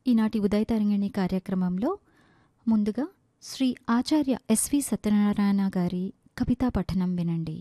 ఈనాటి ఉదయతరంగిణి కార్యక్రమంలో ముందుగా శ్రీ ఆచార్య ఎస్వి సత్యనారాయణ గారి కవితా పఠనం వినండి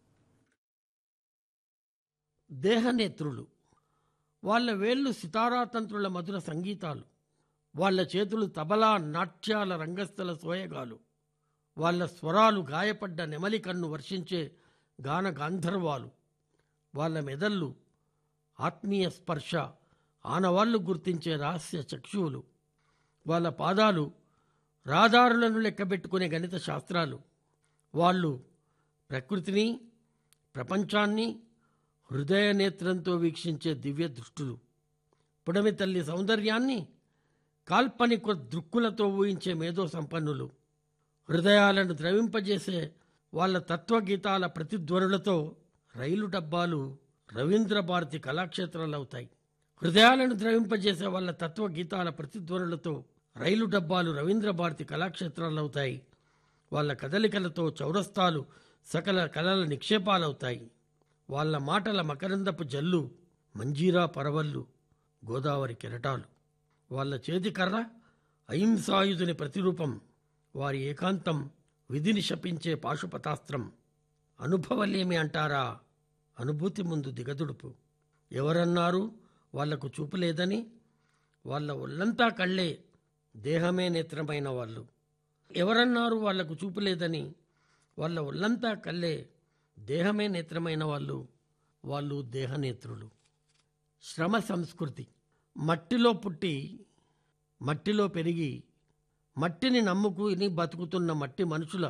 దేహనేత్రులు వాళ్ళ వేళ్ళు సితారాతంత్రుల మధుర సంగీతాలు వాళ్ళ చేతులు తబలా నాట్యాల రంగస్థల సోయగాలు వాళ్ళ స్వరాలు గాయపడ్డ నెమలి కన్ను వర్షించే గాన గాంధర్వాలు వాళ్ళ మెదళ్ళు ఆత్మీయ స్పర్శ ఆనవాళ్లు గుర్తించే రహస్య చక్షువులు వాళ్ళ పాదాలు రాదారులను లెక్కబెట్టుకునే గణిత శాస్త్రాలు వాళ్ళు ప్రకృతిని ప్రపంచాన్ని హృదయ నేత్రంతో వీక్షించే దివ్య దృష్టులు పుడమి తల్లి సౌందర్యాన్ని కాల్పనిక దృక్కులతో ఊహించే మేధో సంపన్నులు హృదయాలను ద్రవింపజేసే వాళ్ళ తత్వగీతాల ప్రతిధ్వనులతో రైలు డబ్బాలు రవీంద్ర భారతి కళాక్షేత్రాలవుతాయి హృదయాలను ద్రవింపజేసే వాళ్ళ తత్వగీతాల ప్రతిధ్వనులతో రైలు డబ్బాలు రవీంద్ర భారతి కళాక్షేత్రాలవుతాయి వాళ్ళ కదలికలతో చౌరస్తాలు సకల కళల నిక్షేపాలవుతాయి వాళ్ళ మాటల మకరందపు జల్లు మంజీరా పరవళ్ళు గోదావరి కెరటాలు వాళ్ళ చేతి కర్ర అహింసాయుధుని ప్రతిరూపం వారి ఏకాంతం విధిని శపించే పాశుపతాస్త్రం అనుభవలేమి అంటారా అనుభూతి ముందు దిగదుడుపు ఎవరన్నారు వాళ్లకు చూపు లేదని వాళ్ళ ఒళ్ళంతా కళ్ళే దేహమే నేత్రమైన వాళ్ళు ఎవరన్నారు వాళ్లకు చూపు లేదని వాళ్ళ ఒళ్ళంతా కళ్ళే దేహమే నేత్రమైన వాళ్ళు వాళ్ళు దేహనేత్రులు శ్రమ సంస్కృతి మట్టిలో పుట్టి మట్టిలో పెరిగి మట్టిని నమ్ముకుని బతుకుతున్న మట్టి మనుషుల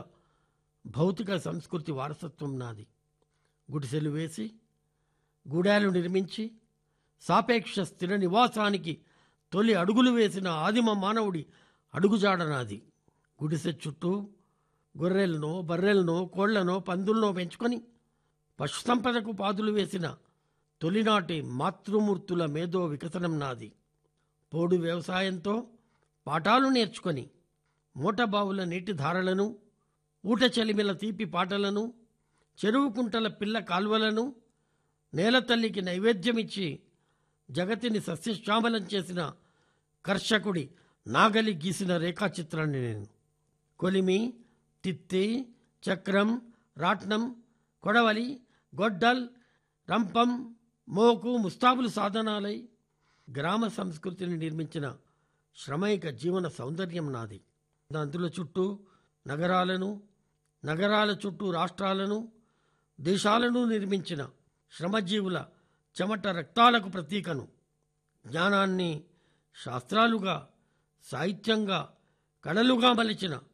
భౌతిక సంస్కృతి వారసత్వం నాది గుడిసెలు వేసి గూడాలు నిర్మించి సాపేక్ష స్థిర నివాసానికి తొలి అడుగులు వేసిన ఆదిమ మానవుడి అడుగుజాడ నాది గుడిసె చుట్టూ గొర్రెలనో బర్రెలనో కోళ్లనో పందులనో పెంచుకొని పశుసంపదకు పాదులు వేసిన తొలినాటి మాతృమూర్తుల మేధో వికసనం నాది పోడు వ్యవసాయంతో పాఠాలు నేర్చుకొని మూటబావుల నీటి ధారలను ఊట చలిమిల తీపి పాటలను చెరువు కుంటల పిల్ల కాల్వలను నేల తల్లికి నైవేద్యమిచ్చి జగతిని సస్యశ్యామలం చేసిన కర్షకుడి నాగలి గీసిన రేఖాచిత్రాన్ని నేను కొలిమి తిత్తి చక్రం రాట్నం కొడవలి గొడ్డల్ రంపం మోకు ముస్తాబులు సాధనాలై గ్రామ సంస్కృతిని నిర్మించిన శ్రమైక జీవన సౌందర్యం నాది నందుల చుట్టూ నగరాలను నగరాల చుట్టూ రాష్ట్రాలను దేశాలను నిర్మించిన శ్రమజీవుల చెమట రక్తాలకు ప్రతీకను జ్ఞానాన్ని శాస్త్రాలుగా సాహిత్యంగా కళలుగా మలిచిన